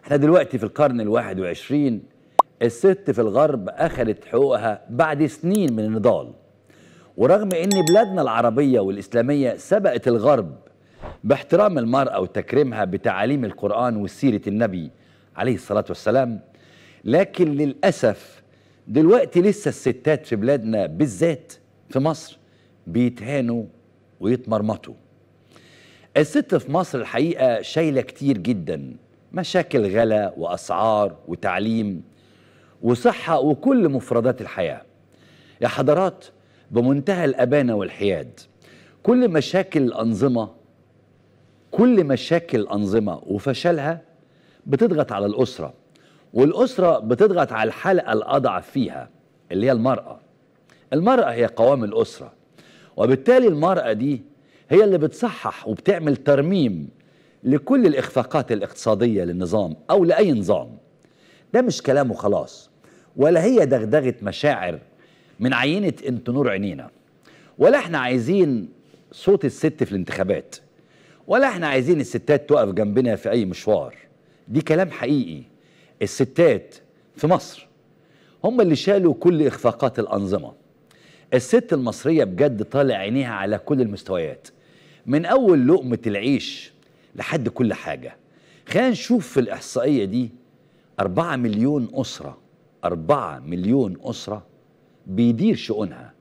احنا دلوقتي في القرن الواحد وعشرين الست في الغرب أخذت حقوقها بعد سنين من النضال ورغم ان بلادنا العربية والإسلامية سبقت الغرب باحترام المرأة وتكريمها بتعاليم القرآن وسيرة النبي عليه الصلاة والسلام لكن للأسف دلوقتي لسه الستات في بلادنا بالذات في مصر بيتهانوا ويتمرمطوا الست في مصر الحقيقة شايلة كتير جدا مشاكل غلا وأسعار وتعليم وصحة وكل مفردات الحياة يا حضرات بمنتهى الأبانة والحياد كل مشاكل الأنظمة كل مشاكل الأنظمة وفشلها بتضغط على الأسرة والأسرة بتضغط على الحلقة الأضعف فيها اللي هي المرأة المرأة هي قوام الأسرة وبالتالي المرأة دي هي اللي بتصحح وبتعمل ترميم لكل الإخفاقات الاقتصادية للنظام أو لأي نظام ده مش كلامه خلاص ولا هي دغدغة مشاعر من عينة انت نور عينينا ولا احنا عايزين صوت الست في الانتخابات ولا احنا عايزين الستات تقف جنبنا في اي مشوار دي كلام حقيقي الستات في مصر هم اللي شالوا كل اخفاقات الانظمه الست المصريه بجد طالع عينيها على كل المستويات من اول لقمه العيش لحد كل حاجه خلينا نشوف في الاحصائيه دي أربعة مليون أسرة أربعة مليون أسرة بيدير شؤونها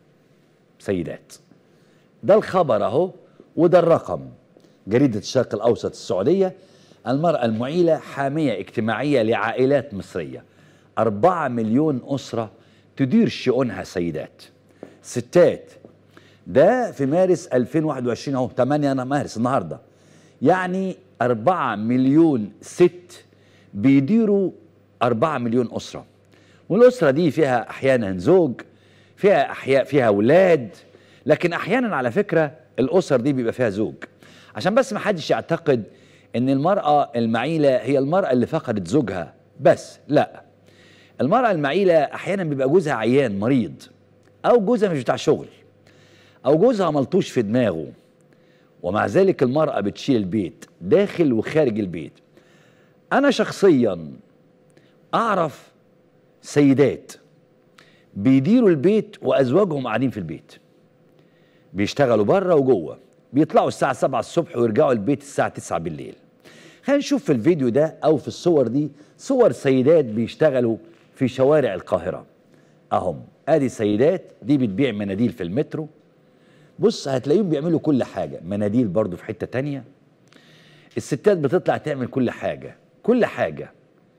سيدات ده الخبر أهو وده الرقم جريدة الشرق الأوسط السعودية المرأة المعيلة حامية اجتماعية لعائلات مصرية أربعة مليون أسرة تدير شؤونها سيدات ستات ده في مارس 2021 اهو 8 مارس النهارده يعني 4 مليون ست بيديروا 4 مليون أسرة والأسرة دي فيها أحيانا زوج فيها أحياء فيها أولاد لكن أحيانا على فكرة الأسر دي بيبقى فيها زوج عشان بس ما حدش يعتقد إن المرأة المعيلة هي المرأة اللي فقدت زوجها بس لا المرأة المعيلة أحيانا بيبقى جوزها عيان مريض أو جوزها مش بتاع شغل أو جوزها ملطوش في دماغه ومع ذلك المرأة بتشيل البيت داخل وخارج البيت أنا شخصيا أعرف سيدات بيديروا البيت وأزواجهم قاعدين في البيت بيشتغلوا بره وجوه بيطلعوا الساعة 7 الصبح ويرجعوا البيت الساعة 9 بالليل خلينا نشوف في الفيديو ده أو في الصور دي صور سيدات بيشتغلوا في شوارع القاهرة أهم أدي سيدات دي بتبيع مناديل في المترو بص هتلاقيهم بيعملوا كل حاجة مناديل برضو في حتة تانية الستات بتطلع تعمل كل حاجة كل حاجة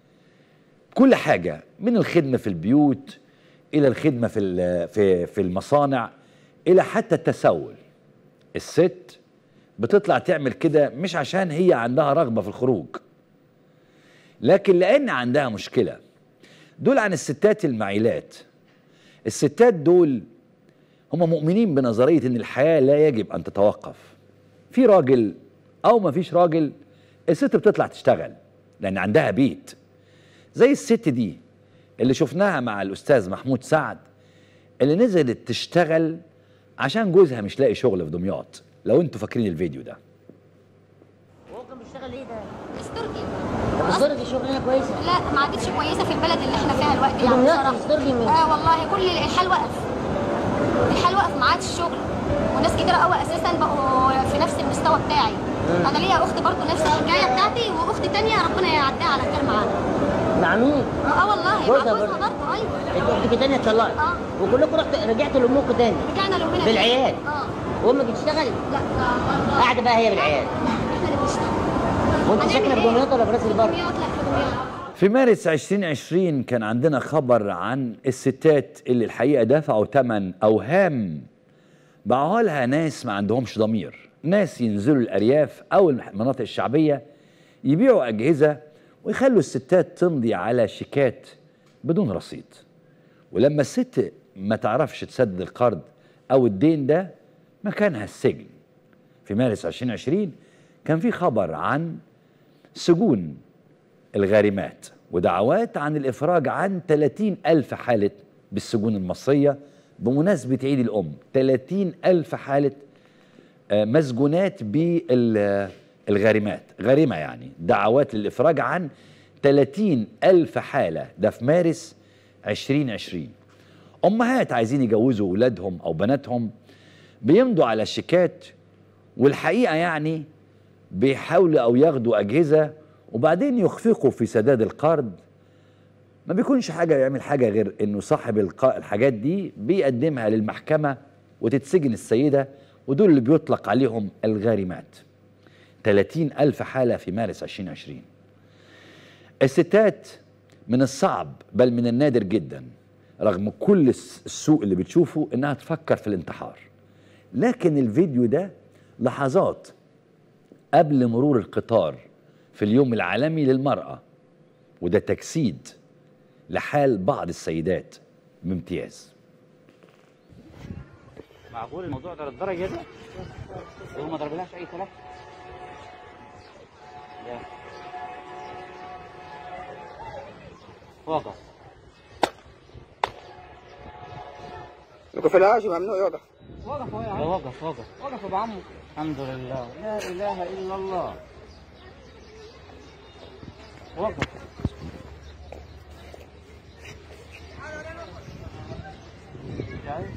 كل حاجة من الخدمة في البيوت إلى الخدمة في في في المصانع إلى حتى التسول الست بتطلع تعمل كده مش عشان هي عندها رغبة في الخروج لكن لأن عندها مشكلة دول عن الستات المعيلات الستات دول هم مؤمنين بنظرية إن الحياة لا يجب أن تتوقف في راجل أو ما فيش راجل الست بتطلع تشتغل لأن عندها بيت زي الست دي اللي شفناها مع الأستاذ محمود سعد اللي نزلت تشتغل عشان جوزها مش لاقي شغل في دمياط لو انتوا فاكرين الفيديو ده هو كان بيشتغل ايه ده؟ استرجي طب الصورة دي شغلانة كويسة لا ما عادتش كويسه في البلد اللي احنا فيها الوقت في يعني دمياط بصراحه استرجي من اه والله كل الحال وقف الحال وقف ما عادش شغل وناس كتير قوي اساسا بقوا في نفس المستوى بتاعي انا ليا اخت برضو نفس الحكايه بتاعتي واخت تانية ربنا يعديها على خير معانا مع مين؟ اه والله مع جوزها جوزها برضو. برضو ايوه انت اختك تانية اتطلقت اه. وكلكم رحت رجعت لامكم تاني رجعنا لامنا بالعيال اه وامك بتشتغل لا آه. قاعدة بقى هي بالعيال احنا اللي بنشتغل وانت هنعمل ساكنة في إيه؟ دمياط ولا في راس البر؟ دمياط لا في دمياط في مارس 2020 كان عندنا خبر عن الستات اللي الحقيقة دفعوا ثمن أوهام باعوها لها ناس ما عندهمش ضمير ناس ينزلوا الأرياف أو المناطق الشعبية يبيعوا أجهزة ويخلوا الستات تمضي على شيكات بدون رصيد ولما الست ما تعرفش تسدد القرض أو الدين ده مكانها السجن في مارس 2020 كان في خبر عن سجون الغارمات ودعوات عن الإفراج عن 30 ألف حالة بالسجون المصرية بمناسبة عيد الأم 30 ألف حالة آه، مسجونات بالغارمات غارمة يعني دعوات للإفراج عن 30 ألف حالة ده في مارس 2020 أمهات عايزين يجوزوا أولادهم أو بناتهم بيمضوا على شيكات والحقيقة يعني بيحاولوا أو ياخدوا أجهزة وبعدين يخفقوا في سداد القرض ما بيكونش حاجة يعمل حاجة غير إنه صاحب الق- الحاجات دي بيقدمها للمحكمة وتتسجن السيدة ودول اللي بيطلق عليهم الغارمات 30 ألف حالة في مارس 2020 الستات من الصعب بل من النادر جدا رغم كل الس- السوء اللي بتشوفه انها تفكر في الانتحار لكن الفيديو ده لحظات قبل مرور القطار في اليوم العالمي للمرأة وده تجسيد لحال بعض السيدات بامتياز معقول الموضوع ده للدرجه دي؟ هو ما ضربلهاش اي كلام؟ لا وقف وقف الهاشي ممنوع يوقف وقف وقف وقف وقف ابو عمو الحمد لله لا اله الا الله وقف شايف؟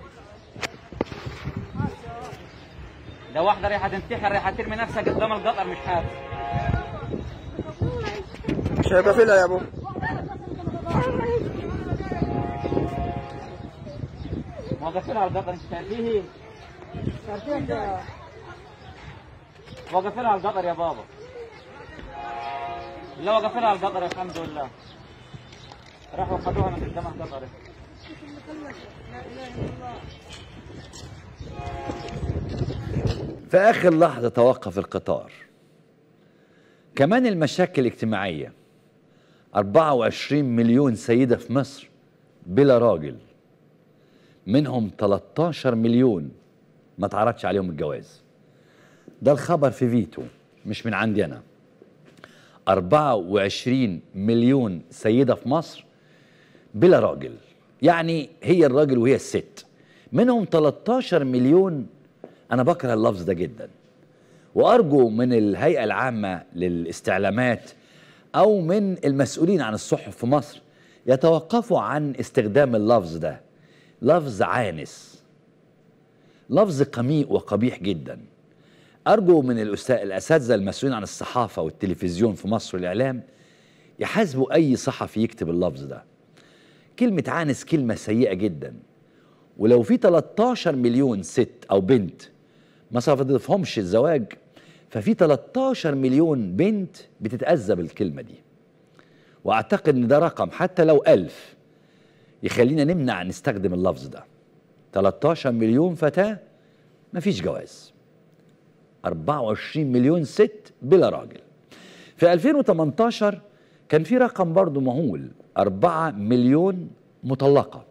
ده واحدة رايحة تنتحر رايحة ترمي نفسها قدام القطر مش حاسس مش هيوقف لها يا ابو وقف لها القطر انت فيه وقف لها القطر يا بابا لا وقف لها القطر الحمد لله راحوا خدوها من قدام القطر في آخر لحظة توقف القطار كمان المشاكل الاجتماعية 24 مليون سيدة في مصر بلا راجل منهم 13 مليون ما تعرضش عليهم الجواز ده الخبر في فيتو مش من عندي أنا 24 مليون سيدة في مصر بلا راجل يعني هي الراجل وهي الست منهم 13 مليون انا بكره اللفظ ده جدا وارجو من الهيئه العامه للاستعلامات او من المسؤولين عن الصحف في مصر يتوقفوا عن استخدام اللفظ ده لفظ عانس لفظ قميء وقبيح جدا ارجو من الأسا- الاساتذه المسؤولين عن الصحافه والتلفزيون في مصر والاعلام يحاسبوا اي صحفي يكتب اللفظ ده كلمه عانس كلمه سيئه جدا ولو في 13 مليون ست او بنت ما صادفهمش الزواج ففي 13 مليون بنت بتتأذى بالكلمة دي واعتقد ان ده رقم حتى لو ألف يخلينا نمنع نستخدم اللفظ ده 13 مليون فتاة مفيش جواز 24 مليون ست بلا راجل في 2018 كان في رقم برضو مهول 4 مليون مطلقه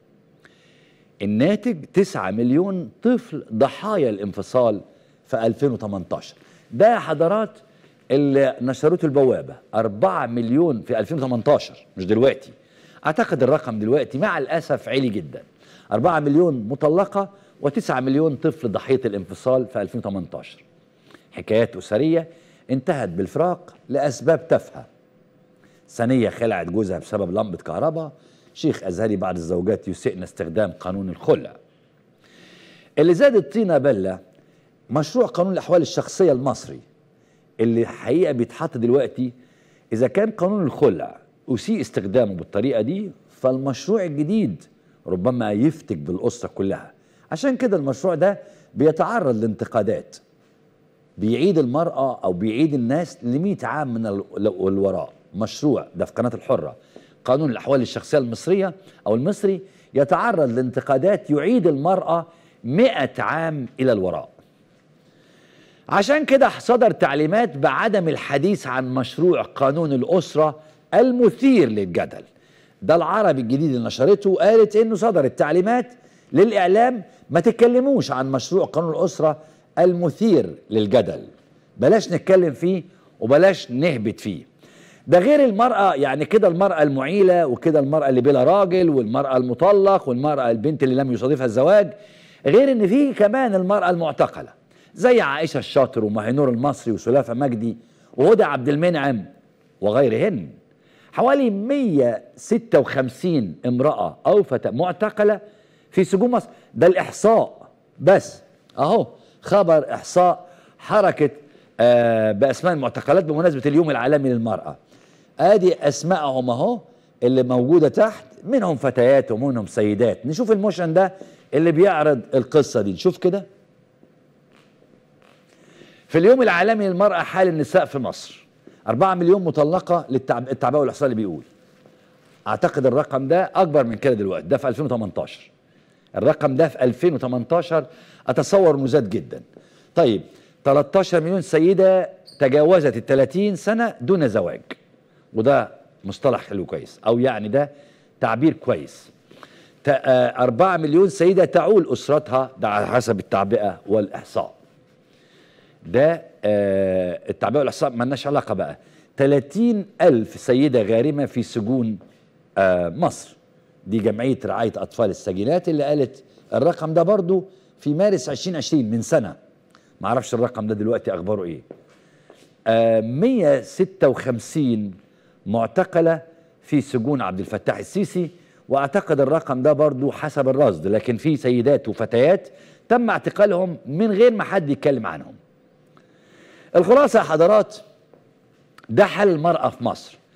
الناتج 9 مليون طفل ضحايا الانفصال في 2018 ده يا حضرات اللي نشرته البوابة 4 مليون في 2018 مش دلوقتي أعتقد الرقم دلوقتي مع الأسف عالي جدا 4 مليون مطلقة و9 مليون طفل ضحية الانفصال في 2018 حكايات أسرية انتهت بالفراق لأسباب تافهة ثانية خلعت جوزها بسبب لمبة كهرباء شيخ أزهري بعض الزوجات يسئن استخدام قانون الخلع اللي زاد الطينة بلة مشروع قانون الأحوال الشخصية المصري اللي حقيقة بيتحط دلوقتي إذا كان قانون الخلع أسيء استخدامه بالطريقة دي فالمشروع الجديد ربما يفتك بالأسرة كلها عشان كده المشروع ده بيتعرض لانتقادات بيعيد المرأة أو بيعيد الناس ل عام من ال- الوراء مشروع ده في قناة الحرة قانون الأحوال الشخصية المصرية أو المصري يتعرض لانتقادات يعيد المرأة 100 عام إلى الوراء عشان كده صدر تعليمات بعدم الحديث عن مشروع قانون الأسرة المثير للجدل ده العربي الجديد اللي نشرته قالت انه صدرت تعليمات للإعلام ما تتكلموش عن مشروع قانون الأسرة المثير للجدل بلاش نتكلم فيه وبلاش نهبط فيه ده غير المرأة يعني كده المرأة المعيلة وكده المرأة اللي بلا راجل والمرأة المطلق والمرأة البنت اللي لم يصادفها الزواج غير ان في كمان المرأة المعتقلة زي عائشة الشاطر ومهنور المصري وسلافة مجدي وهدى عبد المنعم وغيرهن حوالي 156 امرأة أو فتاة معتقلة في سجون مصر ده الإحصاء بس أهو خبر إحصاء حركة آه بأسماء المعتقلات بمناسبة اليوم العالمي للمرأة آدي أسمائهم أهو اللي موجودة تحت منهم فتيات ومنهم سيدات نشوف الموشن ده اللي بيعرض القصة دي نشوف كده في اليوم العالمي للمرأة حال النساء في مصر 4 مليون مطلقة للتعب التعبئة والإحصاء اللي بيقول أعتقد الرقم ده أكبر من كده دلوقتي ده في 2018 الرقم ده في 2018 أتصور إنه زاد جدا طيب 13 مليون سيدة تجاوزت ال 30 سنة دون زواج وده مصطلح حلو كويس أو يعني ده تعبير كويس 4 مليون سيدة تعول أسرتها ده على حسب التعبئة والإحصاء ده آه التعبئة والإحصاء مالناش علاقة بقى 30 ألف سيدة غارمة في سجون آه مصر دي جمعية رعاية أطفال السجينات اللي قالت الرقم ده برضو في مارس 2020 من سنة معرفش الرقم ده دلوقتي أخباره إيه آه 156 معتقلة في سجون عبد الفتاح السيسي واعتقد الرقم ده برضو حسب الرصد لكن في سيدات وفتيات تم اعتقالهم من غير ما حد يتكلم عنهم الخلاصة يا حضرات ده حال المرأة في مصر